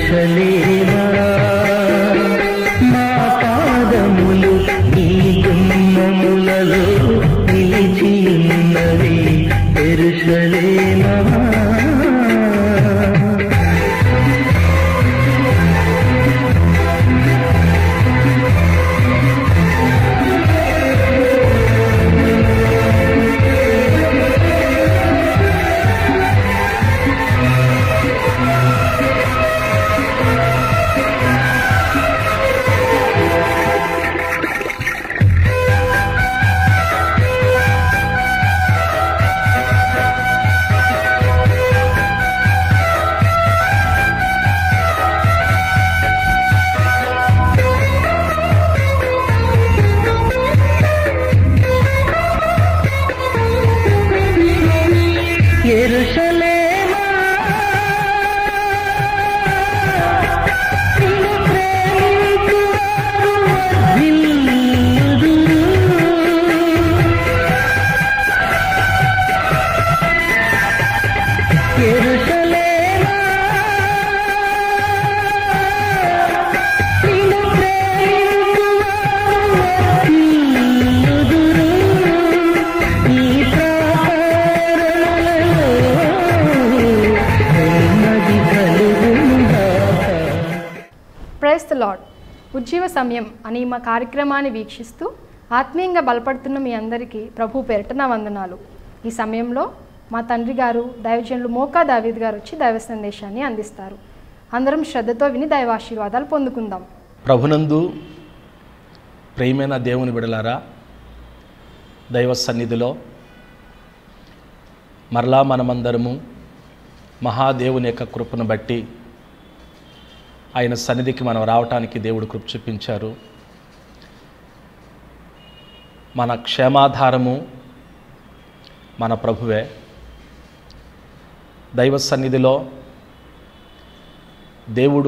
ఎరుషలేమా మా పాదములు నీ గుమ్మములలో నిలిచి ఉన్నవి ఎరుషలేమా ఎరుషలేమా నిన్ను ప్రేమించువారు వర్ధిల్లుదురు. ఎరుషలేమా నిన్ను ప్రేమించువారు వర్ధిల్లుదురు. ఈ ప్రాకారములలో నెమ్మది కలుగునుగాక. ప్రైస్ ద లాడ్ ఉజ్జీవ సమయం అని మా కార్యక్రమాన్ని వీక్షిస్తూ ఆత్మీయంగా బలపడుతున్న మీ అందరికీ ప్రభు పేరిట నా వందనాలు ఈ సమయంలో మా తండ్రి గారు దైవజనులు మోకా దావీద్ గారు వచ్చి దైవ సందేశాన్ని అందిస్తారు అందరం శ్రద్ధతో విని దైవాశీర్వాదాలు పొందుకుందాం ప్రభునందు ప్రియమైన దేవుని బిడలారా దైవ సన్నిధిలో మరలా మనమందరము మహాదేవుని యొక్క కృపను బట్టి ఆయన సన్నిధికి మనం రావటానికి దేవుడు కృప చూపించారు మన క్షేమాధారము మన ప్రభువే దైవ సన్నిధిలో దేవుడు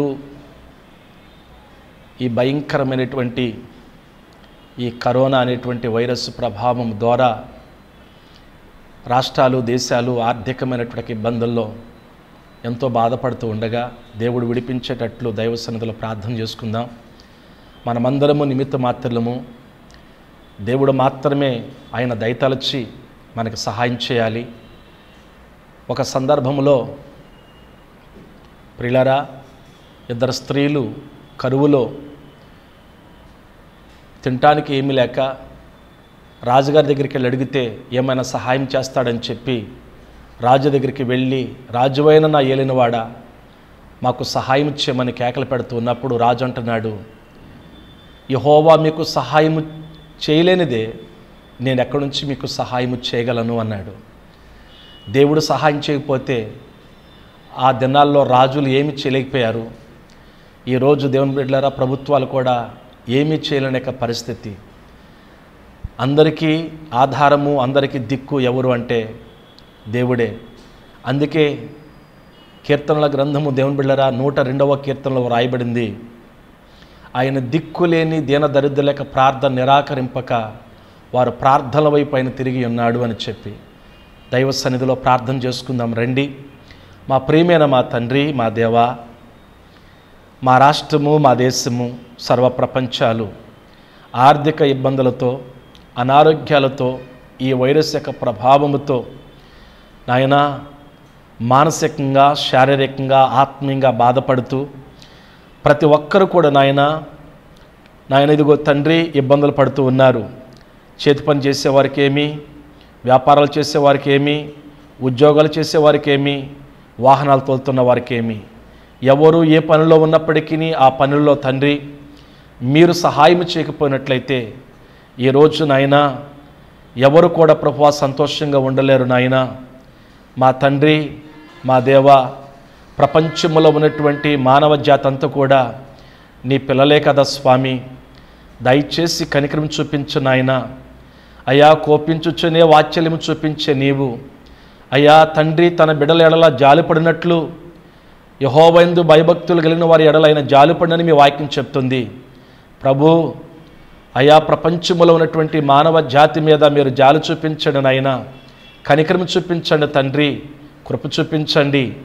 ఈ భయంకరమైనటువంటి ఈ కరోనా అనేటువంటి వైరస్ ప్రభావం ద్వారా రాష్ట్రాలు దేశాలు ఆర్థికమైనటువంటి ఇబ్బందుల్లో ఎంతో బాధపడుతూ ఉండగా దేవుడు విడిపించేటట్లు దైవ సన్నిధిలో ప్రార్థన చేసుకుందాం మనమందరము నిమిత్త మాత్రలము దేవుడు మాత్రమే ఆయన దయతలచి మనకు సహాయం చేయాలి ఒక సందర్భంలో ప్రిలరా ఇద్దరు స్త్రీలు కరువులో తినటానికి ఏమీ లేక రాజుగారి దగ్గరికి వెళ్ళి అడిగితే ఏమైనా సహాయం చేస్తాడని చెప్పి రాజు దగ్గరికి వెళ్ళి రాజువైన నా ఏలినవాడా మాకు సహాయం చేయమని కేకలు పెడుతూ ఉన్నప్పుడు రాజు అంటున్నాడు యహోవా మీకు సహాయము చేయలేనిదే నేను ఎక్కడి నుంచి మీకు సహాయము చేయగలను అన్నాడు దేవుడు సహాయం చేయకపోతే ఆ దినాల్లో రాజులు ఏమి చేయలేకపోయారు ఈరోజు దేవుని బిడ్డలారా ప్రభుత్వాలు కూడా ఏమీ చేయలేని యొక్క పరిస్థితి అందరికీ ఆధారము అందరికీ దిక్కు ఎవరు అంటే దేవుడే అందుకే కీర్తనల గ్రంథము దేవుని బిళ్ళరా నూట రెండవ కీర్తనలో రాయబడింది ఆయన దిక్కులేని దీన దరిద్రులక ప్రార్థన నిరాకరింపక వారు ప్రార్థనల వైపు ఆయన తిరిగి ఉన్నాడు అని చెప్పి దైవ సన్నిధిలో ప్రార్థన చేసుకుందాం రండి మా ప్రియమైన మా తండ్రి మా దేవా మా రాష్ట్రము మా దేశము సర్వ ప్రపంచాలు ఆర్థిక ఇబ్బందులతో అనారోగ్యాలతో ఈ వైరస్ యొక్క ప్రభావముతో నాయన మానసికంగా శారీరకంగా ఆత్మీయంగా బాధపడుతూ ప్రతి ఒక్కరు కూడా నాయన నాయన ఇదిగో తండ్రి ఇబ్బందులు పడుతూ ఉన్నారు చేతి పని చేసేవారికి ఏమి వ్యాపారాలు చేసేవారికి ఏమి ఉద్యోగాలు చేసేవారికి ఏమి వాహనాలు తోలుతున్న వారికి ఏమి ఎవరు ఏ పనిలో ఉన్నప్పటికీ ఆ పనుల్లో తండ్రి మీరు సహాయం చేయకపోయినట్లయితే ఈరోజు నాయన ఎవరు కూడా ప్రభు సంతోషంగా ఉండలేరు నాయన మా తండ్రి మా దేవ ప్రపంచంలో ఉన్నటువంటి మానవ జాతి అంతా కూడా నీ పిల్లలే కదా స్వామి దయచేసి కనికరం చూపించు నాయన అయా కోపించుచునే వాత్సల్యము చూపించే నీవు అయా తండ్రి తన బిడల ఎడల జాలిపడినట్లు యహోవైందు భయభక్తులు కలిగిన వారి ఎడలైన జాలిపడినని మీ వాక్యం చెప్తుంది ప్రభు అయా ప్రపంచములో ఉన్నటువంటి మానవ జాతి మీద మీరు జాలి చూపించండి నాయన కనికరం చూపించండి తండ్రి కృప చూపించండి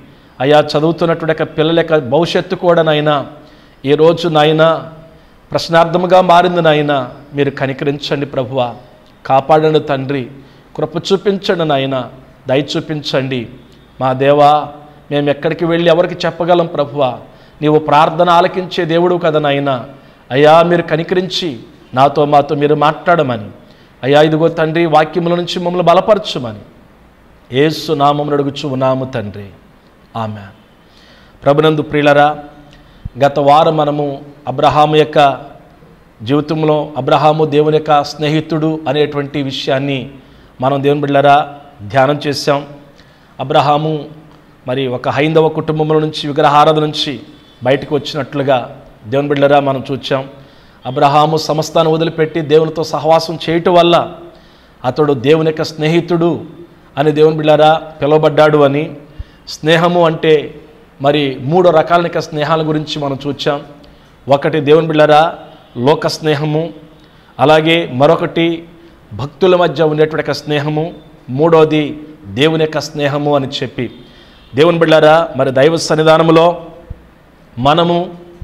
అయా చదువుతున్నటువంటి యొక్క పిల్లల యొక్క భవిష్యత్తు కూడా నాయన ఈరోజు నాయన ప్రశ్నార్థముగా మారింది నాయన మీరు కనికరించండి ప్రభువ కాపాడండి తండ్రి కృప చూపించండి నాయన దయ చూపించండి మా దేవా మేము ఎక్కడికి వెళ్ళి ఎవరికి చెప్పగలం ప్రభువ నీవు ప్రార్థన ఆలకించే దేవుడు కదా నాయన అయ్యా మీరు కనికరించి నాతో మాతో మీరు మాట్లాడమని అయ్యా ఇదిగో తండ్రి వాక్యముల నుంచి మమ్మల్ని బలపరచుమని ఏసు నామమును అడుగుచు ఉన్నాము తండ్రి ఆమె ప్రభునందు ప్రియులరా గత వారం మనము అబ్రహాము యొక్క జీవితంలో అబ్రహాము దేవుని యొక్క స్నేహితుడు అనేటువంటి విషయాన్ని మనం దేవుని బిడ్డలరా ధ్యానం చేశాం అబ్రహాము మరి ఒక హైందవ కుటుంబంలో నుంచి విగ్రహారాధన నుంచి బయటకు వచ్చినట్లుగా దేవుని బిడ్డలరా మనం చూచాం అబ్రహాము సమస్తాన్ని వదిలిపెట్టి దేవునితో సహవాసం చేయటం వల్ల అతడు దేవుని యొక్క స్నేహితుడు అని దేవుని బిళ్ళారా పిలువబడ్డాడు అని స్నేహము అంటే మరి మూడు రకాల యొక్క స్నేహాల గురించి మనం చూచాం ఒకటి దేవుని బిళ్ళారా లోక స్నేహము అలాగే మరొకటి భక్తుల మధ్య ఉండేటువంటి యొక్క స్నేహము మూడోది దేవుని యొక్క స్నేహము అని చెప్పి దేవుని బిళ్ళారా మరి దైవ సన్నిధానములో మనము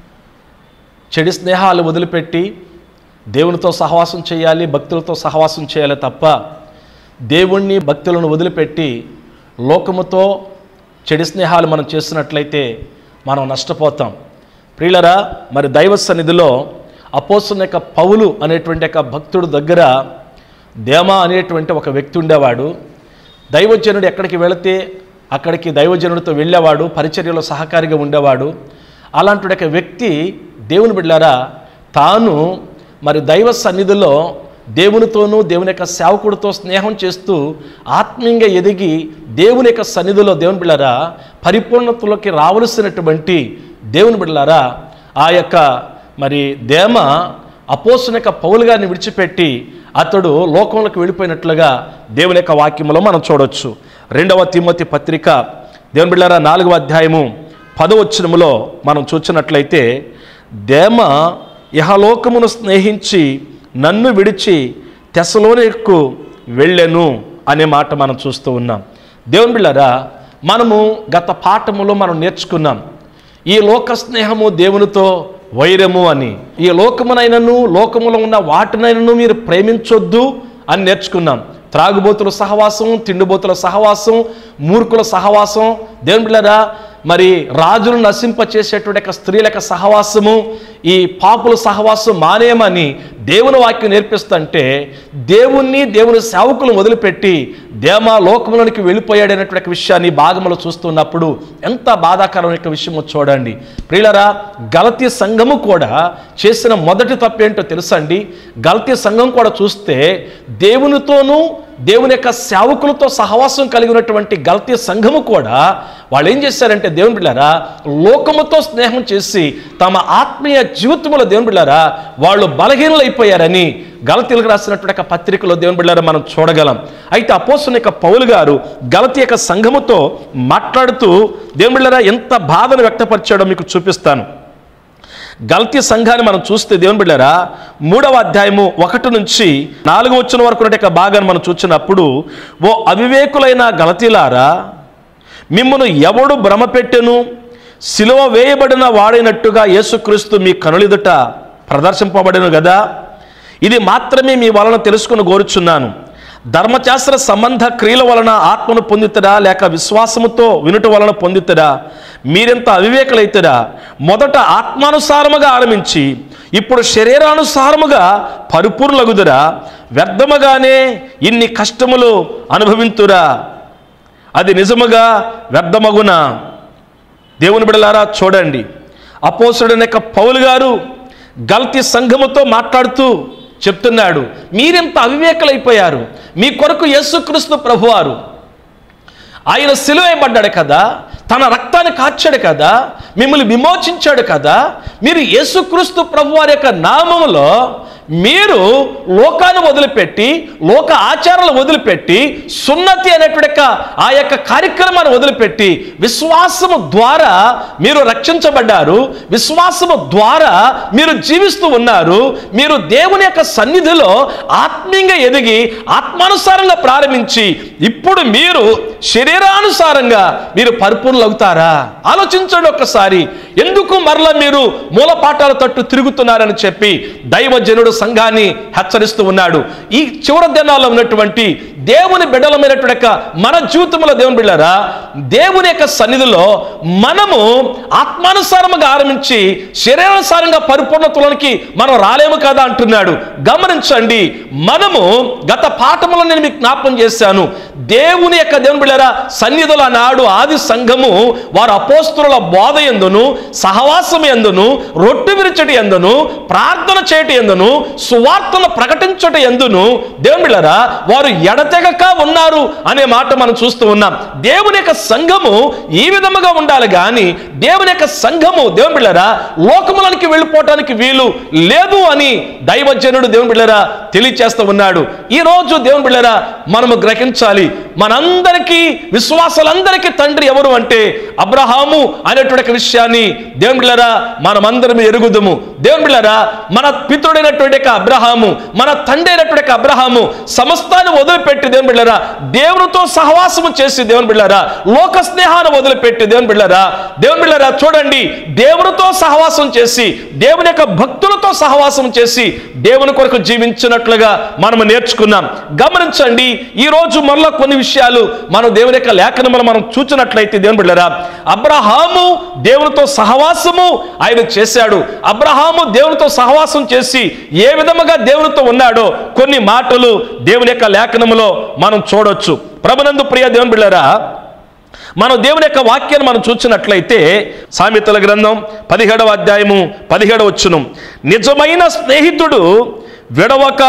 చెడు స్నేహాలు వదిలిపెట్టి దేవునితో సహవాసం చేయాలి భక్తులతో సహవాసం చేయాలి తప్ప దేవుణ్ణి భక్తులను వదిలిపెట్టి లోకముతో చెడు స్నేహాలు మనం చేసినట్లయితే మనం నష్టపోతాం ప్రియులరా మరి దైవ సన్నిధిలో అపోస్తున్న యొక్క పౌలు అనేటువంటి యొక్క భక్తుడు దగ్గర దేమా అనేటువంటి ఒక వ్యక్తి ఉండేవాడు దైవజనుడు ఎక్కడికి వెళితే అక్కడికి దైవజనుడితో వెళ్ళేవాడు పరిచర్యలో సహకారిగా ఉండేవాడు అలాంటి ఒక వ్యక్తి దేవుని బిడ్డారా తాను మరి దైవ సన్నిధిలో దేవునితోనూ దేవుని యొక్క సేవకుడితో స్నేహం చేస్తూ ఆత్మీయంగా ఎదిగి దేవుని యొక్క సన్నిధిలో దేవుని బిళ్ళారా పరిపూర్ణతలోకి రావలసినటువంటి దేవుని బిళ్ళారా ఆ యొక్క మరి దేమ అపోసిన యొక్క పౌలు గారిని విడిచిపెట్టి అతడు లోకంలోకి వెళ్ళిపోయినట్లుగా దేవుని యొక్క వాక్యంలో మనం చూడొచ్చు రెండవ తిమ్మతి పత్రిక దేవుని బిళ్ళారా నాలుగవ అధ్యాయము పదవచనములో మనం చూసినట్లయితే దేమ ఇహలోకమును స్నేహించి నన్ను విడిచి తెసలోనికు వెళ్ళెను అనే మాట మనం చూస్తూ ఉన్నాం దేవుని బిళ్ళారా మనము గత పాఠములో మనం నేర్చుకున్నాం ఈ లోక స్నేహము దేవునితో వైరము అని ఈ లోకమునైనను లోకములో ఉన్న వాటినైనను మీరు ప్రేమించొద్దు అని నేర్చుకున్నాం త్రాగుబోతుల సహవాసం తిండిబోతుల సహవాసం మూర్ఖుల సహవాసం దేవుని బిళ్ళరా మరి రాజులను నశింపచేసేటువంటి యొక్క స్త్రీల యొక్క సహవాసము ఈ పాపుల సహవాసం మానేయమని దేవుని వాక్యం నేర్పిస్తుంటే దేవుణ్ణి దేవుని సేవకులను వదిలిపెట్టి దేమా లోకములోనికి వెళ్ళిపోయాడనేటువంటి యొక్క విషయాన్ని భాగములో చూస్తున్నప్పుడు ఎంత బాధాకరం యొక్క విషయమో చూడండి ప్రియులరా గలతీ సంఘము కూడా చేసిన మొదటి తప్పేంటో తెలుసండి గలతీ సంఘం కూడా చూస్తే దేవునితోనూ దేవుని యొక్క సేవకులతో సహవాసం కలిగి ఉన్నటువంటి గల్తీ సంఘము కూడా వాళ్ళు ఏం చేశారంటే దేవుని బిళ్ళారా లోకముతో స్నేహం చేసి తమ ఆత్మీయ జీవితంలో దేవుని బిళ్ళారా వాళ్ళు బలహీనలైపోయారని గలతీలకు రాసినటువంటి యొక్క పత్రికలో దేవుని బిళ్ళారా మనం చూడగలం అయితే అపోసిన యొక్క పౌలు గారు గలతీ యొక్క సంఘముతో మాట్లాడుతూ దేవుని బిళ్ళారా ఎంత బాధను వ్యక్తపరిచాడో మీకు చూపిస్తాను గల్తీ సంఘాన్ని మనం చూస్తే దేవుని బిడ్డారా మూడవ అధ్యాయము ఒకటి నుంచి నాలుగు వచ్చిన వరకు ఉన్నటువంటి యొక్క భాగాన్ని మనం చూసినప్పుడు ఓ అవివేకులైన గలతీలారా మిమ్మను ఎవడు భ్రమ పెట్టెను సిలువ వేయబడిన వాడైనట్టుగా యేసుక్రీస్తు మీ కనులిదుట ప్రదర్శింపబడను కదా ఇది మాత్రమే మీ వలన తెలుసుకుని కోరుచున్నాను ధర్మశాస్త్ర సంబంధ క్రియల వలన ఆత్మను పొందుతడా లేక విశ్వాసముతో వినుట వలన పొందుతడా మీరెంత అవివేకులైతడా మొదట ఆత్మానుసారముగా ఆరంభించి ఇప్పుడు శరీరానుసారముగా పరిపూర్ణలగుదురా వ్యర్థముగానే ఇన్ని కష్టములు అనుభవింతురా అది నిజముగా వ్యర్థమగున దేవుని బిడలారా చూడండి అపోసుడైన యొక్క పౌలు గారు గల్తీ సంఘముతో మాట్లాడుతూ చెప్తున్నాడు మీరెంత అవివేకులైపోయారు మీ కొరకు యేసుక్రీస్తు ప్రభువారు ఆయన సిలువేయబడ్డాడు కదా తన రక్తాన్ని కార్చాడు కదా మిమ్మల్ని విమోచించాడు కదా మీరు యేసుక్రీస్తు ప్రభు వారి యొక్క నామములో మీరు లోకాన్ని వదిలిపెట్టి లోక ఆచారాలు వదిలిపెట్టి సున్నతి అనేటువంటి యొక్క ఆ యొక్క కార్యక్రమాన్ని వదిలిపెట్టి విశ్వాసము ద్వారా మీరు రక్షించబడ్డారు విశ్వాసము ద్వారా మీరు జీవిస్తూ ఉన్నారు మీరు దేవుని యొక్క సన్నిధిలో ఆత్మీయంగా ఎదిగి ఆత్మానుసారంగా ప్రారంభించి ఇప్పుడు మీరు శరీరానుసారంగా మీరు పరిపూర్ణులవుతారా ఆలోచించండి ఒక్కసారి ఎందుకు మరలా మీరు మూలపాఠాల తట్టు తిరుగుతున్నారని చెప్పి దైవజనుడు సంఘాన్ని హెచ్చరిస్తూ ఉన్నాడు ఈ చివరి దినాల్లో ఉన్నటువంటి దేవుని బిడ్డలమైనటువంటి యొక్క మన జీవితంలో దేవుని బిడ్డారా దేవుని యొక్క సన్నిధిలో మనము ఆత్మానుసారముగా ఆరంభించి శరీరానుసారంగా పరిపూర్ణతలోనికి మనం రాలేము కదా అంటున్నాడు గమనించండి మనము గత పాఠములో నేను మీకు జ్ఞాపకం చేశాను దేవుని యొక్క దేవుని బిళ్ళారా సన్నిధుల నాడు ఆది సంఘము వారు అపోస్తుల బోధ ఎందును సహవాసం ఎందును రొట్టు విరిచటి ఎందును ప్రార్థన చేయటి ఎందును సువార్తను ప్రకటించట ఎందును దేవుని బిళ్ళారా వారు ఎడతెగక ఉన్నారు అనే మాట మనం చూస్తూ ఉన్నాం దేవుని యొక్క సంఘము ఈ విధముగా ఉండాలి కానీ దేవుని యొక్క సంఘము దేవుని బిళ్ళారా లోకములనికి వెళ్ళిపోవటానికి వీలు లేదు అని దైవజనుడు దేవుని బిళ్ళారా తెలియచేస్తూ ఉన్నాడు ఈ రోజు దేవుని బిళ్ళారా మనము గ్రహించాలి మనందరికీ విశ్వాసాలందరికీ తండ్రి ఎవరు అంటే అబ్రహాము అనేటువంటి ఒక విషయాన్ని దేవుని బిళ్ళారా మనమందరం ఎరుగుదుము దేవుని బిళ్ళారా మన పితృడైనటువంటి యొక్క అబ్రహాము మన తండ్రి అయినటువంటి యొక్క అబ్రహాము సమస్తాన్ని వదిలిపెట్టి దేవుని బిళ్ళారా దేవునితో సహవాసము చేసి దేవుని బిళ్ళారా లోక స్నేహాన్ని వదిలిపెట్టి దేవుని బిళ్ళారా దేవుని బిళ్ళారా చూడండి దేవునితో సహవాసం చేసి దేవుని యొక్క భక్తులతో సహవాసం చేసి దేవుని కొరకు జీవించినట్లుగా మనము నేర్చుకున్నాం గమనించండి ఈ రోజు మరలా కొన్ని విషయాలు మనం దేవుని యొక్క లేఖనములు మనం చూచినట్లయితే దేవుని బిళ్ళరా అబ్రహాము దేవునితో సహవాసము ఆయన చేశాడు అబ్రహాము దేవునితో సహవాసం చేసి ఏ విధముగా దేవునితో ఉన్నాడో కొన్ని మాటలు దేవుని యొక్క లేఖనములో మనం చూడొచ్చు ప్రభునందు ప్రియ దేవుని బిళ్ళరా మనం దేవుని యొక్క వాక్యాన్ని మనం చూసినట్లయితే సామెతల గ్రంథం పదిహేడవ అధ్యాయము పదిహేడవ వచ్చును నిజమైన స్నేహితుడు విడవక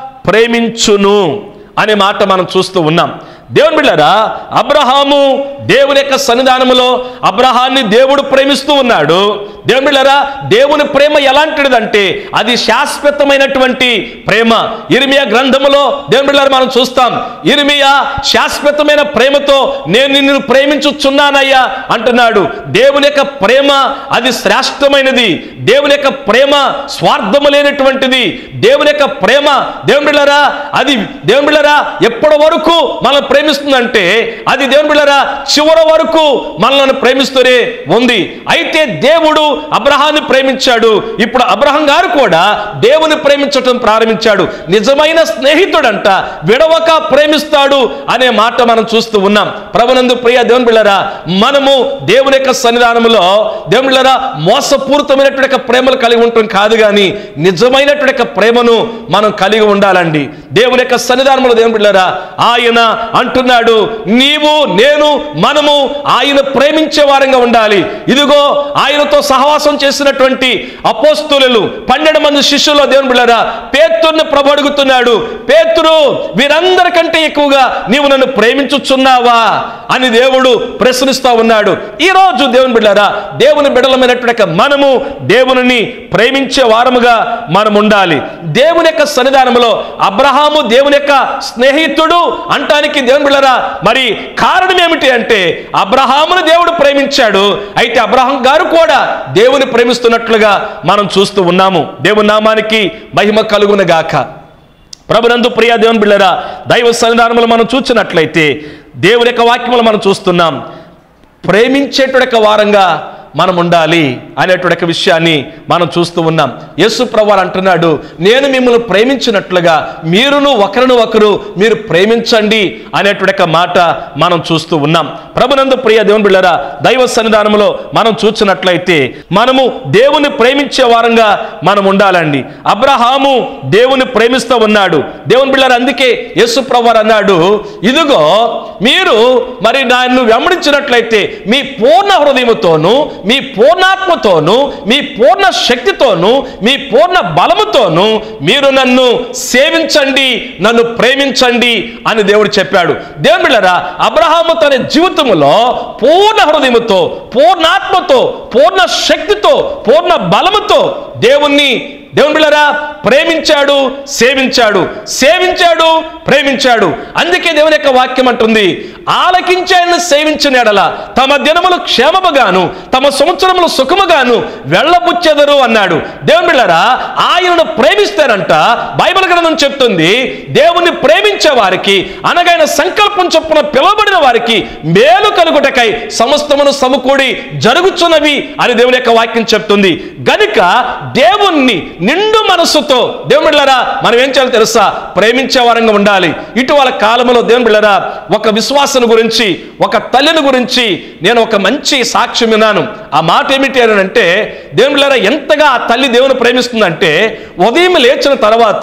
ప్రేమించును అనే మాట మనం చూస్తూ ఉన్నాం దేవుని బిళ్ళరా అబ్రహాము దేవుని యొక్క సన్నిధానములో అబ్రహాన్ని దేవుడు ప్రేమిస్తూ ఉన్నాడు దేవుని బిళ్ళరా దేవుని ప్రేమ ఎలాంటిదంటే అది శాశ్వతమైనటువంటి ప్రేమ ఇరిమియా గ్రంథములో దేవుని బిళ్ళరా మనం చూస్తాం ఇరిమియా శాశ్వతమైన ప్రేమతో నేను నిన్ను ప్రేమించుచున్నానయ్యా అంటున్నాడు దేవుని యొక్క ప్రేమ అది శ్రేష్టమైనది దేవుని యొక్క ప్రేమ స్వార్థము లేనటువంటిది దేవుని యొక్క ప్రేమ దేవుని బిళ్ళరా అది దేవుని బిళ్ళరా ఎప్పటి వరకు మనం ప్రేమిస్తుందంటే అది దేవుని బిళ్ళరా చివరి వరకు మనల్ని ప్రేమిస్తూనే ఉంది అయితే దేవుడు అబ్రహాన్ని ప్రేమించాడు ఇప్పుడు అబ్రహం గారు కూడా దేవుని ప్రేమించటం ప్రారంభించాడు నిజమైన స్నేహితుడంట విడవక ప్రేమిస్తాడు అనే మాట మనం చూస్తూ ఉన్నాం ప్రభునందు ప్రియ దేవుని బిళ్ళరా మనము దేవుని యొక్క సన్నిధానములో దేవుని బిళ్ళరా మోసపూరితమైనటువంటి యొక్క ప్రేమలు కలిగి ఉంటాం కాదు కానీ నిజమైనటువంటి యొక్క ప్రేమను మనం కలిగి ఉండాలండి దేవుని యొక్క సన్నిధానంలో దేవుని బిళ్ళరా ఆయన అంటున్నాడు నీవు నేను మనము ఆయన ప్రేమించే వారంగా ఉండాలి ఇదిగో ఆయనతో సహవాసం చేసినటువంటి అపోస్తులు పన్నెండు మంది శిష్యులు దేవుని బిళ్ళరా పేతుర్ని ప్రభు అడుగుతున్నాడు పేతురు వీరందరికంటే ఎక్కువగా నీవు నన్ను ప్రేమించుచున్నావా అని దేవుడు ప్రశ్నిస్తా ఉన్నాడు ఈ రోజు దేవుని బిడ్డారా దేవుని బిడలమైనటువంటి యొక్క మనము దేవునిని ప్రేమించే వారముగా మనం ఉండాలి దేవుని యొక్క సన్నిధానంలో అబ్రహాము దేవుని యొక్క స్నేహితుడు అంటానికి దేవుని బిళ్ళరా మరి కారణం ఏమిటి అంటే అబ్రహామును దేవుడు ప్రేమించాడు అయితే అబ్రహాం గారు కూడా దేవుని ప్రేమిస్తున్నట్లుగా మనం చూస్తూ ఉన్నాము దేవుని నామానికి మహిమ కలుగును గాక ప్రభునందు ప్రియ దేవుని బిళ్ళరా దైవ సన్నిధానములు మనం చూసినట్లయితే దేవుని యొక్క వాక్యములు మనం చూస్తున్నాం ప్రేమించేటువంటి యొక్క వారంగా మనం ఉండాలి అనేటువంటి ఒక విషయాన్ని మనం చూస్తూ ఉన్నాం యేసు ప్రభువారు అంటున్నాడు నేను మిమ్మల్ని ప్రేమించినట్లుగా మీరును ఒకరిని ఒకరు మీరు ప్రేమించండి అనేటువంటి ఒక మాట మనం చూస్తూ ఉన్నాం ప్రభునందు ప్రియ దేవుని బిళ్ళరా దైవ సన్నిధానంలో మనం చూసినట్లయితే మనము దేవుని ప్రేమించే వారంగా మనం ఉండాలండి అబ్రహాము దేవుని ప్రేమిస్తూ ఉన్నాడు దేవుని బిళ్ళరా అందుకే యేసు ప్రభువారు అన్నాడు ఇదిగో మీరు మరి నన్ను వెంబడించినట్లయితే మీ పూర్ణ హృదయముతోను మీ పూర్ణాత్మతోను మీ పూర్ణ శక్తితోను మీ పూర్ణ బలముతోను మీరు నన్ను సేవించండి నన్ను ప్రేమించండి అని దేవుడు చెప్పాడు దేవుని బిళ్ళరా అబ్రహాము తన జీవితంలో పూర్ణ హృదయముతో పూర్ణాత్మతో పూర్ణ శక్తితో పూర్ణ బలముతో దేవుణ్ణి దేవుని బిళ్ళరా ప్రేమించాడు సేవించాడు సేవించాడు ప్రేమించాడు అందుకే దేవుని యొక్క వాక్యం అంటుంది ఆలకించి ఆయన సేవించిన ఎడల తమ దినములు క్షేమముగాను తమ సంవత్సరములు సుఖముగాను వెళ్ళబుచ్చెదరు అన్నాడు దేవుని బిళ్ళరా ఆయనను ప్రేమిస్తారంట బైబిల్ గ్రంథం చెప్తుంది దేవుణ్ణి ప్రేమించే వారికి అనగైన సంకల్పం చొప్పున పిలువబడిన వారికి మేలు కలుగుటకై సమస్తమును సమకూడి జరుగుచున్నవి అని దేవుని యొక్క వాక్యం చెప్తుంది గనుక దేవుణ్ణి నిండు మనస్సుతో దేవుని బిళ్ళరా మనం ఏం చేయాలో తెలుసా ప్రేమించే వారంగా ఉండాలి ఇటీవల కాలంలో దేవుని బిళ్ళరా ఒక విశ్వాసం గురించి ఒక తల్లిని గురించి నేను ఒక మంచి సాక్ష్యం విన్నాను ఆ మాట ఏమిటి అని అంటే దేవుని బిళ్ళరా ఎంతగా ఆ తల్లి దేవుని ప్రేమిస్తుందంటే ఉదయం లేచిన తర్వాత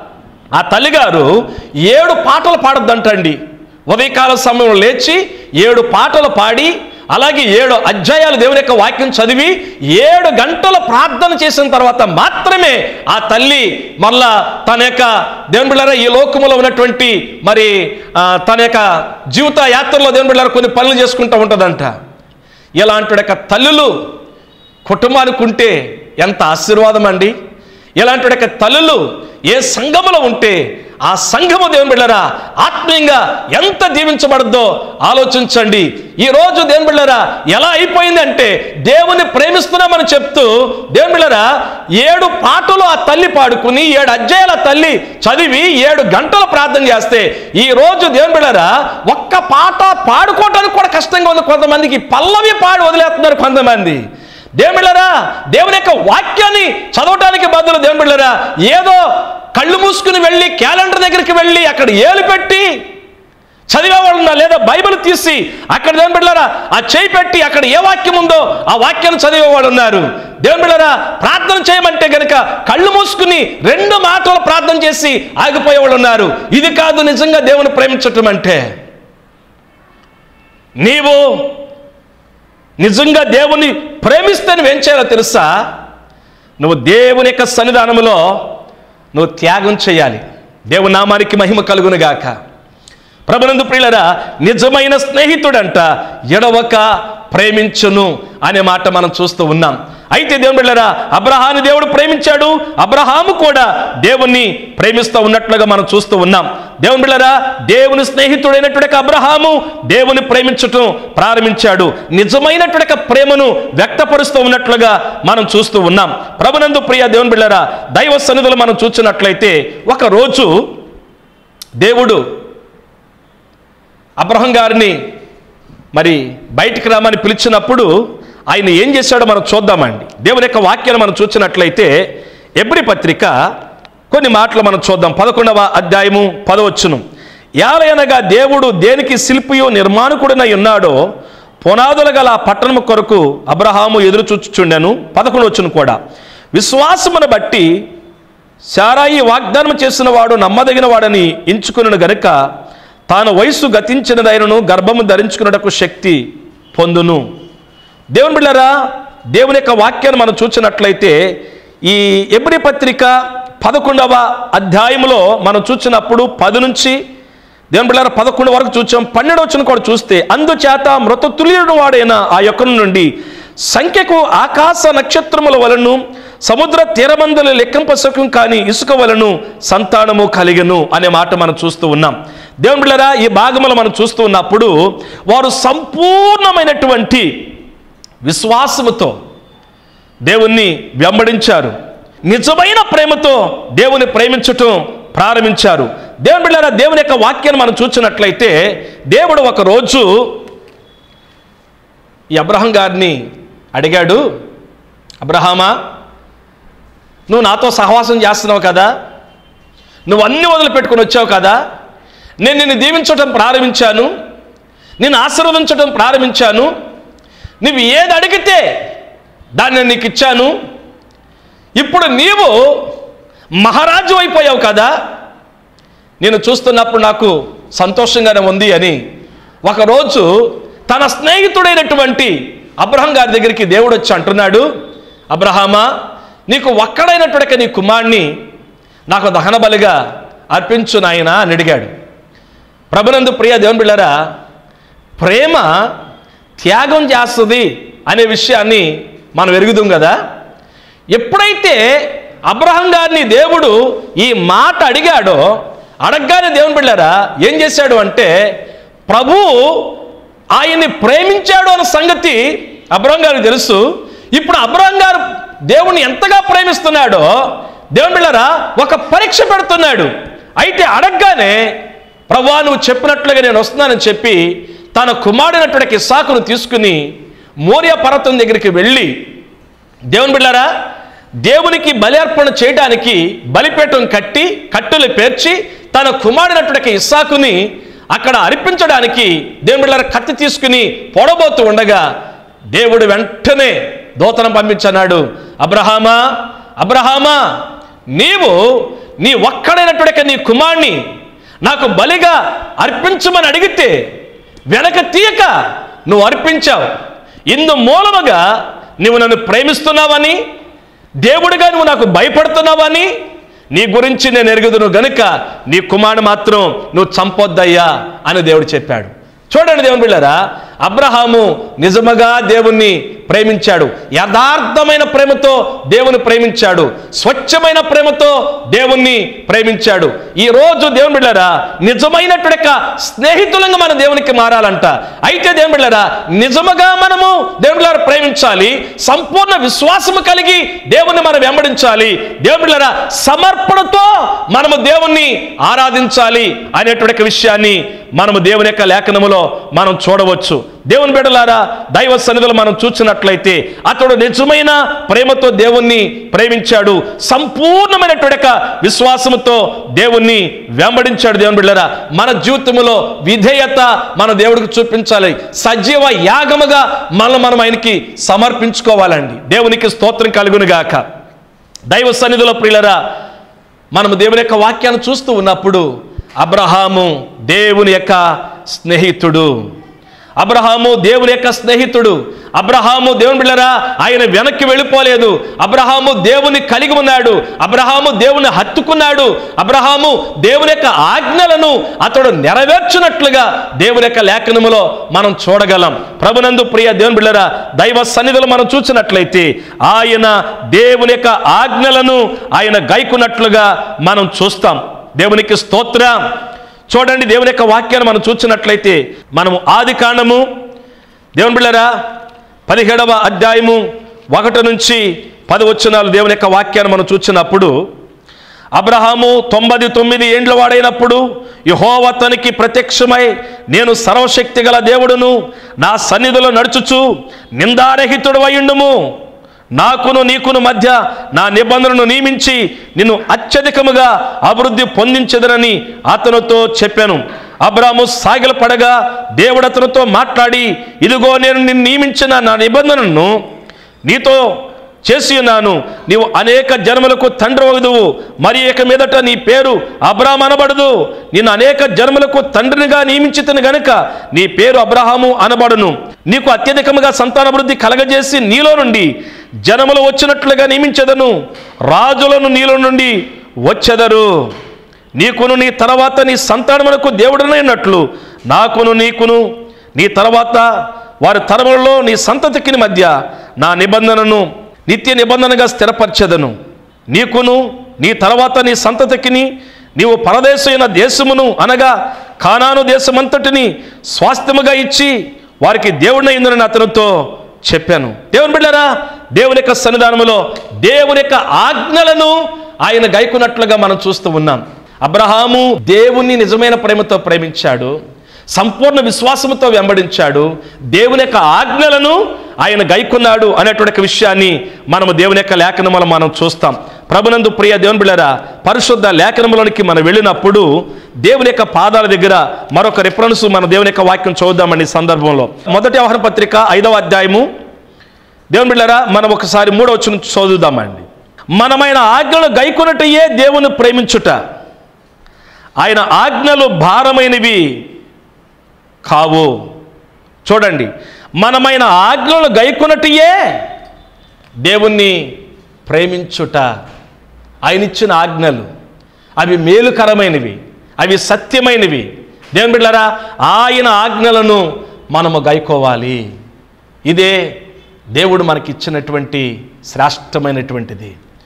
ఆ తల్లిగారు ఏడు పాటలు పాడొద్దంటండి ఉదయకాల సమయంలో లేచి ఏడు పాటలు పాడి అలాగే ఏడు అధ్యాయాలు దేవుని యొక్క వాక్యం చదివి ఏడు గంటల ప్రార్థన చేసిన తర్వాత మాత్రమే ఆ తల్లి మళ్ళా తన యొక్క దేవుని బిళ్ళారా ఈ లోకములో ఉన్నటువంటి మరి ఆ, తన యొక్క జీవిత యాత్రలో దేవుని బిళ్ళారా కొన్ని పనులు చేసుకుంటూ ఉంటుందంట ఇలాంటి యొక్క తల్లులు కుటుంబానికి ఉంటే ఎంత ఆశీర్వాదం అండి ఇలాంటి యొక్క తల్లులు ఏ సంఘములో ఉంటే ఆ సంఘము దేవుని బిళ్ళరా ఆత్మీయంగా ఎంత దీవించబడద్దో ఆలోచించండి ఈ రోజు దేవుని బిళ్ళరా ఎలా అయిపోయింది అంటే దేవుని ప్రేమిస్తున్నామని చెప్తూ దేవుని బిళ్ళరా ఏడు పాటలు ఆ తల్లి పాడుకుని ఏడు అధ్యాయాల తల్లి చదివి ఏడు గంటలు ప్రార్థన చేస్తే ఈ రోజు దేవుని బిళ్ళరా ఒక్క పాట పాడుకోవడానికి కూడా కష్టంగా ఉంది కొంతమందికి పల్లవి పాడి వదిలేస్తున్నారు కొంతమంది దేవుళ్ళరా దేవుని యొక్క వాక్యాన్ని చదవటానికి బదులు దేవుళ్ళరా ఏదో కళ్ళు మూసుకుని వెళ్ళి క్యాలెండర్ దగ్గరికి వెళ్ళి అక్కడ ఏలు పెట్టి చదివేవాళ్ళు ఉన్నారు లేదా బైబిల్ తీసి అక్కడ దేవుని బిడ్డలారా ఆ చేయి పెట్టి అక్కడ ఏ వాక్యం ఉందో ఆ వాక్యాన్ని చదివేవాళ్ళు ఉన్నారు దేవుని బిడ్డలారా ప్రార్థన చేయమంటే గనుక కళ్ళు మూసుకుని రెండు మాటలు ప్రార్థన చేసి ఆగిపోయేవాళ్ళు ఉన్నారు ఇది కాదు నిజంగా దేవుని ప్రేమించటం అంటే నీవు నిజంగా దేవుని ప్రేమిస్తే నువ్వేం చేయాలో తెలుసా నువ్వు దేవుని యొక్క సన్నిధానంలో నువ్వు త్యాగం చేయాలి దేవుని నామానికి మహిమ కలుగును గాక ప్రభునందు ప్రియులరా నిజమైన స్నేహితుడంట ఎడవక ప్రేమించును అనే మాట మనం చూస్తూ ఉన్నాం అయితే దేవుని బిళ్ళరా అబ్రహాను దేవుడు ప్రేమించాడు అబ్రహాము కూడా దేవుణ్ణి ప్రేమిస్తూ ఉన్నట్లుగా మనం చూస్తూ ఉన్నాం దేవుని బిళ్ళరా దేవుని స్నేహితుడైనటువంటి అబ్రహాము దేవుని ప్రేమించటం ప్రారంభించాడు నిజమైనటువంటి ప్రేమను వ్యక్తపరుస్తూ ఉన్నట్లుగా మనం చూస్తూ ఉన్నాం ప్రభునందు ప్రియ దేవుని బిళ్ళరా దైవ సన్నిధులు మనం చూసినట్లయితే ఒక రోజు దేవుడు అబ్రహం గారిని మరి బయటికి రామని పిలిచినప్పుడు ఆయన ఏం చేశాడో మనం చూద్దామండి దేవుని యొక్క వాక్యాన్ని మనం చూసినట్లయితే ఎబ్రి పత్రిక కొన్ని మాటలు మనం చూద్దాం పదకొండవ అధ్యాయము పదవచ్చును యాలయనగా దేవుడు దేనికి శిల్పియో నిర్మాణకుడినై ఉన్నాడో పునాదుల గల ఆ పట్టణము కొరకు అబ్రహాము ఎదురు చూచుచుండెను పదకొండు వచ్చును కూడా విశ్వాసమును బట్టి శారాయి వాగ్దానం చేసిన వాడు నమ్మదగిన వాడని ఎంచుకున్న గనుక తాను వయస్సు గతించినదైనను గర్భము ధరించుకున్నటకు శక్తి పొందును దేవుని బిళ్ళరా దేవుని యొక్క వాక్యాన్ని మనం చూసినట్లయితే ఈ ఎబ్రి పత్రిక పదకొండవ అధ్యాయంలో మనం చూసినప్పుడు పది నుంచి దేవుని బిళ్ళారా పదకొండు వరకు చూచాం పన్నెండు వచ్చిన కూడా చూస్తే అందుచేత మృత తుల్యుడు వాడైన ఆ యొక్క నుండి సంఖ్యకు ఆకాశ నక్షత్రముల వలను సముద్ర తీరమందుల లెక్కింపసకం కాని ఇసుక వలను సంతానము కలిగను అనే మాట మనం చూస్తూ ఉన్నాం దేవుని బిళ్ళరా ఈ భాగములు మనం చూస్తూ ఉన్నప్పుడు వారు సంపూర్ణమైనటువంటి విశ్వాసముతో దేవుణ్ణి వెంబడించారు నిజమైన ప్రేమతో దేవుని ప్రేమించటం ప్రారంభించారు దేవుని బిళ్ళారా దేవుని యొక్క వాక్యాన్ని మనం చూసినట్లయితే దేవుడు ఒక రోజు ఈ అబ్రహం గారిని అడిగాడు అబ్రహామా నువ్వు నాతో సహవాసం చేస్తున్నావు కదా నువ్వు అన్ని వదిలిపెట్టుకొని వచ్చావు కదా నేను నిన్ను దీవించటం ప్రారంభించాను నిన్ను ఆశీర్వదించడం ప్రారంభించాను నువ్వు ఏది అడిగితే దాన్ని నేను నీకు ఇచ్చాను ఇప్పుడు నీవు మహారాజు అయిపోయావు కదా నేను చూస్తున్నప్పుడు నాకు సంతోషంగానే ఉంది అని ఒకరోజు తన స్నేహితుడైనటువంటి అబ్రహం గారి దగ్గరికి దేవుడు వచ్చి అంటున్నాడు అబ్రహామా నీకు ఒక్కడైనటువంటి నీ కుమారుణ్ణి నాకు దహన బలిగా అర్పించు నాయన అని అడిగాడు ప్రభునందు ప్రియ దేవుని బిళ్ళరా ప్రేమ త్యాగం చేస్తుంది అనే విషయాన్ని మనం ఎరుగుదాం కదా ఎప్పుడైతే అబ్రహం గారిని దేవుడు ఈ మాట అడిగాడో అడగగానే దేవుని బిళ్ళారా ఏం చేశాడు అంటే ప్రభు ఆయన్ని ప్రేమించాడు అన్న సంగతి అబ్రహం గారికి తెలుసు ఇప్పుడు అబ్రహం గారు దేవుణ్ణి ఎంతగా ప్రేమిస్తున్నాడో దేవుని బిళ్ళారా ఒక పరీక్ష పెడుతున్నాడు అయితే అడగగానే ప్రభా నువ్వు చెప్పినట్లుగా నేను వస్తున్నానని చెప్పి తన కుమారుడైనటువంటి ఇస్సాకును తీసుకుని మోరియా పర్వతం దగ్గరికి వెళ్ళి దేవుని బిడ్డారా దేవునికి బలి అర్పణ చేయడానికి బలిపీఠం కట్టి కట్టులు పేర్చి తన కుమారుడైనటువంటి ఇస్సాకుని అక్కడ అర్పించడానికి దేవుని బిడ్డారా కత్తి తీసుకుని పొడబోతూ ఉండగా దేవుడు వెంటనే దూతను పంపించన్నాడు అబ్రహామా అబ్రహామా నీవు నీ ఒక్కడైనటువంటి నీ కుమారుని నాకు బలిగా అర్పించమని అడిగితే వెనక తీయక నువ్వు అర్పించావు ఇందు మూలముగా నువ్వు నన్ను ప్రేమిస్తున్నావని దేవుడిగా నువ్వు నాకు భయపడుతున్నావని నీ గురించి నేను ఎరుగుదును గనుక నీ కుమారుడు మాత్రం నువ్వు చంపొద్దయ్యా అని దేవుడు చెప్పాడు చూడండి దేవుని బిళ్ళారా అబ్రహాము నిజముగా దేవుణ్ణి ప్రేమించాడు యథార్థమైన ప్రేమతో దేవుని ప్రేమించాడు స్వచ్ఛమైన ప్రేమతో దేవుణ్ణి ప్రేమించాడు ఈ రోజు దేవుని బిళ్ళారా నిజమైనటువంటి యొక్క స్నేహితులంగా మన దేవునికి మారాలంట అయితే దేవుని బిళ్ళారా నిజముగా మనము దేవుని బిళ్ళారా ప్రేమించాలి సంపూర్ణ విశ్వాసము కలిగి దేవుణ్ణి మనం వెంబడించాలి దేవుని బిళ్ళారా సమర్పణతో మనము దేవుణ్ణి ఆరాధించాలి అనేటువంటి విషయాన్ని మనము దేవుని యొక్క లేఖనములో మనం చూడవచ్చు దేవుని బిడ్డలారా దైవ సన్నిధులు మనం చూసినట్లయితే అతడు నిజమైన ప్రేమతో దేవుణ్ణి ప్రేమించాడు సంపూర్ణమైనటువంటి యొక్క విశ్వాసముతో దేవుణ్ణి వెంబడించాడు దేవుని బిడ్డలారా మన జీవితంలో విధేయత మన దేవుడికి చూపించాలి సజీవ యాగముగా మనం మనం ఆయనకి సమర్పించుకోవాలండి దేవునికి స్తోత్రం కలుగును గాక దైవ సన్నిధిలో ప్రియులరా మనము దేవుని యొక్క వాక్యాన్ని చూస్తూ ఉన్నప్పుడు అబ్రహాము దేవుని యొక్క స్నేహితుడు అబ్రహాము దేవుని యొక్క స్నేహితుడు అబ్రహాము దేవుని బిళ్ళరా ఆయన వెనక్కి వెళ్ళిపోలేదు అబ్రహాము దేవుని కలిగి ఉన్నాడు అబ్రహాము దేవుని హత్తుకున్నాడు అబ్రహాము దేవుని యొక్క ఆజ్ఞలను అతడు నెరవేర్చినట్లుగా దేవుని యొక్క లేఖనములో మనం చూడగలం ప్రభునందు ప్రియ దేవుని బిళ్ళరా దైవ సన్నిధులు మనం చూసినట్లయితే ఆయన దేవుని యొక్క ఆజ్ఞలను ఆయన గైకున్నట్లుగా మనం చూస్తాం దేవునికి స్తోత్రం చూడండి దేవుని యొక్క వాక్యాన్ని మనం చూసినట్లయితే మనము ఆది కాండము దేవుని బిళ్ళరా పదిహేడవ అధ్యాయము ఒకటి నుంచి పది వచనాలు దేవుని యొక్క వాక్యాన్ని మనం చూసినప్పుడు అబ్రహాము తొంభై తొమ్మిది ఏండ్ల వాడైనప్పుడు యహోవ తనకి ప్రత్యక్షమై నేను సర్వశక్తి గల దేవుడును నా సన్నిధిలో నడుచుచు నిందారహితుడు అయ్యుండుము నాకును నీకును మధ్య నా నిబంధనను నియమించి నిన్ను అత్యధికముగా అభివృద్ధి పొందించదనని అతనితో చెప్పాను అబ్రాము సాగిల పడగా దేవుడు అతనితో మాట్లాడి ఇదిగో నేను నిన్ను నియమించిన నా నిబంధనను నీతో చేసి ఉన్నాను నీవు అనేక జన్మలకు తండ్రి వగదువు మరి ఇక మీదట నీ పేరు అబ్రాహం అనబడదు నిన్ను అనేక జన్మలకు తండ్రినిగా నియమించితను గనుక నీ పేరు అబ్రహాము అనబడును నీకు అత్యధికముగా సంతానభివృద్ధి కలగజేసి నీలో నుండి జనములు వచ్చినట్లుగా నియమించదను రాజులను నీలో నుండి వచ్చెదరు నీకును నీ తర్వాత నీ సంతానమునకు దేవుడనైనట్లు నాకును నీకును నీ తర్వాత వారి తరములలో నీ సంతతికి మధ్య నా నిబంధనను నిత్య నిబంధనగా స్థిరపరచెదను నీకును నీ తర్వాత నీ సంతతికిని నీవు పరదేశమైన దేశమును అనగా కానాను దేశమంతటిని స్వాస్థ్యముగా ఇచ్చి వారికి దేవుడినైందని అతనితో చెప్పాను దేవుని బిడ్డారా దేవుని యొక్క సన్నిధానములో దేవుని యొక్క ఆజ్ఞలను ఆయన గైకున్నట్లుగా మనం చూస్తూ ఉన్నాం అబ్రహాము దేవుణ్ణి నిజమైన ప్రేమతో ప్రేమించాడు సంపూర్ణ విశ్వాసముతో వెంబడించాడు దేవుని యొక్క ఆజ్ఞలను ఆయన గైకున్నాడు అనేటువంటి విషయాన్ని మనము దేవుని యొక్క లేఖనములు మనం చూస్తాం ప్రభునందు ప్రియ దేవుని బిళ్ళరా పరిశుద్ధ లేఖనములోనికి మనం వెళ్ళినప్పుడు దేవుని యొక్క పాదాల దగ్గర మరొక రిఫరెన్స్ మన దేవుని యొక్క వాక్యం చూద్దామండి ఈ సందర్భంలో మొదటి వ్యవహార పత్రిక ఐదవ అధ్యాయము దేవుని బిళ్ళరా మనం ఒకసారి మూడో వచ్చిన చదువుదామండి మనమైన ఆజ్ఞలు గైకొనటయే దేవుని ప్రేమించుట ఆయన ఆజ్ఞలు భారమైనవి కావు చూడండి మనమైన ఆజ్ఞలు గైకొనటియే దేవుణ్ణి ప్రేమించుట ఆయన ఇచ్చిన ఆజ్ఞలు అవి మేలుకరమైనవి అవి సత్యమైనవి దేవుని బిడ్డారా ఆయన ఆజ్ఞలను మనము గైకోవాలి ఇదే దేవుడు మనకిచ్చినటువంటి శ్రేష్టమైనటువంటిది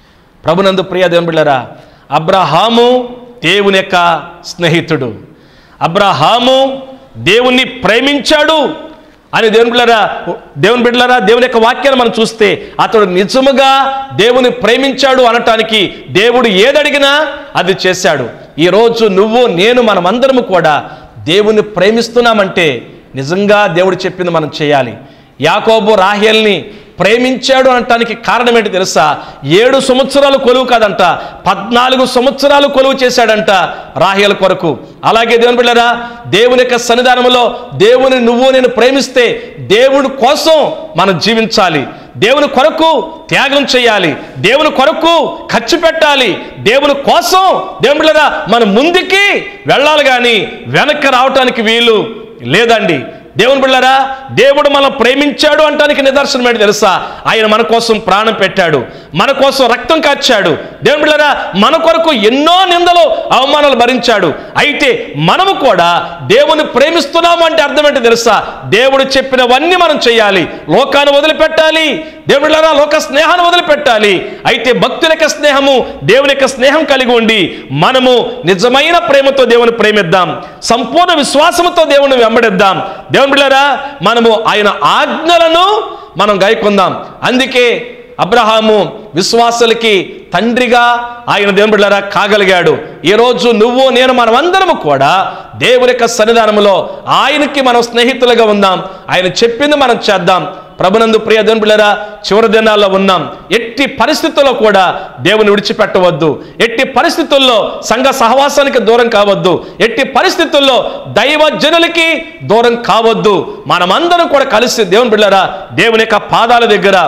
ప్రభునందు ప్రియ దేవుని బిళ్ళరా అబ్రహాము దేవుని యొక్క స్నేహితుడు అబ్రహాము దేవుణ్ణి ప్రేమించాడు అని దేవుని బిడ్డలారా దేవుని బిడ్డలారా దేవుని యొక్క వాక్యాన్ని మనం చూస్తే అతడు నిజముగా దేవుని ప్రేమించాడు అనటానికి దేవుడు ఏదడిగినా అది చేశాడు ఈరోజు నువ్వు నేను మనమందరము కూడా దేవుని ప్రేమిస్తున్నామంటే నిజంగా దేవుడు చెప్పింది మనం చేయాలి యాకోబు రాహేల్ని ప్రేమించాడు అనటానికి కారణం ఏంటి తెలుసా ఏడు సంవత్సరాలు కొలువు కాదంట పద్నాలుగు సంవత్సరాలు కొలువు చేశాడంట రాహేల్ కొరకు అలాగే దేవుని బిళ్ళరా దేవుని యొక్క సన్నిధానంలో దేవుని నువ్వు నేను ప్రేమిస్తే దేవుడి కోసం మనం జీవించాలి దేవుని కొరకు త్యాగం చేయాలి దేవుని కొరకు ఖర్చు పెట్టాలి దేవుని కోసం దేవుని బిళ్ళరా మనం ముందుకి వెళ్ళాలి కానీ వెనక్కి రావటానికి వీలు లేదండి దేవుని బిళ్ళరా దేవుడు మనం ప్రేమించాడు అంటానికి నిదర్శనం ఏంటి తెలుసా ఆయన మన కోసం ప్రాణం పెట్టాడు మన కోసం రక్తం కాచాడు దేవుని బిళ్ళరా మన కొరకు ఎన్నో నిందలు అవమానాలు భరించాడు అయితే మనము కూడా దేవుని ప్రేమిస్తున్నాము అంటే అర్థం ఏంటి తెలుసా దేవుడు చెప్పినవన్నీ మనం చేయాలి లోకాన్ని వదిలిపెట్టాలి దేవుళ్ళరా లోక స్నేహాన్ని వదిలిపెట్టాలి అయితే భక్తుల యొక్క స్నేహము దేవుని యొక్క స్నేహం కలిగి ఉండి మనము నిజమైన ప్రేమతో దేవుని ప్రేమిద్దాం సంపూర్ణ విశ్వాసముతో దేవుని వెంబడిద్దాం దేవుని బిళ్ళరా మనము ఆయన ఆజ్ఞలను మనం గాయకుందాం అందుకే అబ్రహాము విశ్వాసులకి తండ్రిగా ఆయన దేవుని బిడ్డలారా కాగలిగాడు ఈరోజు నువ్వు నేను మనమందరము కూడా దేవుని యొక్క సన్నిధానములో ఆయనకి మనం స్నేహితులుగా ఉందాం ఆయన చెప్పింది మనం చేద్దాం ప్రభునందు ప్రియ దేవుని బిడ్డలారా చివరి దినాల్లో ఉన్నాం ఎట్టి పరిస్థితుల్లో కూడా దేవుని విడిచిపెట్టవద్దు ఎట్టి పరిస్థితుల్లో సంఘ సహవాసానికి దూరం కావద్దు ఎట్టి పరిస్థితుల్లో దైవజనులకి దూరం కావద్దు మనమందరం కూడా కలిసి దేవుని బిడ్డలారా దేవుని యొక్క పాదాల దగ్గర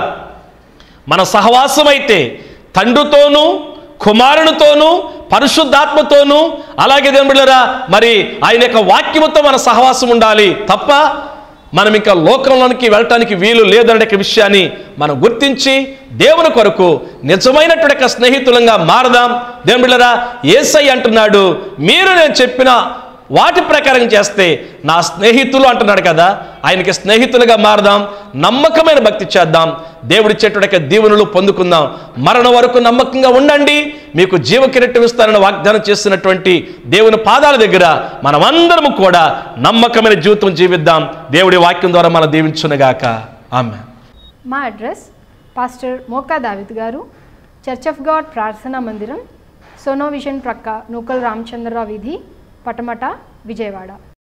మన సహవాసం అయితే తండ్రితోనూ కుమారునితోనూ పరిశుద్ధాత్మతోనూ అలాగే దేవుని బిడ్డలారా మరి ఆయన యొక్క వాక్యముతో మన సహవాసం ఉండాలి తప్ప మనం ఇంకా లోకంలోనికి వెళ్ళటానికి వీలు లేదనే యొక్క విషయాన్ని మనం గుర్తించి దేవుని కొరకు నిజమైనటువంటి యొక్క స్నేహితులంగా మారదాం దేవుని బిడ్డలారా ఏసై అంటున్నాడు మీరు నేను చెప్పిన వాటి ప్రకారం చేస్తే నా స్నేహితులు అంటున్నాడు కదా ఆయనకి స్నేహితులుగా మారదాం నమ్మకమైన భక్తి చేద్దాం దేవుడిచ్చేటువంటి దీవెనలు పొందుకుందాం మరణం వరకు నమ్మకంగా ఉండండి మీకు జీవ కిరీటం ఇస్తానని వాగ్దానం చేస్తున్నటువంటి దేవుని పాదాల దగ్గర మనమందరము కూడా నమ్మకమైన జీవితం జీవిద్దాం దేవుడి వాక్యం ద్వారా మనం దీవించునుగాక ఆమె మా అడ్రస్ పాస్టర్ మోకా దావిద్ గారు చర్చ్ ఆఫ్ గాడ్ ప్రార్థనా మందిరం సోనో విజన్ ప్రక్క నూకల్ రామచంద్రరావు వీధి పటమట విజయవాడ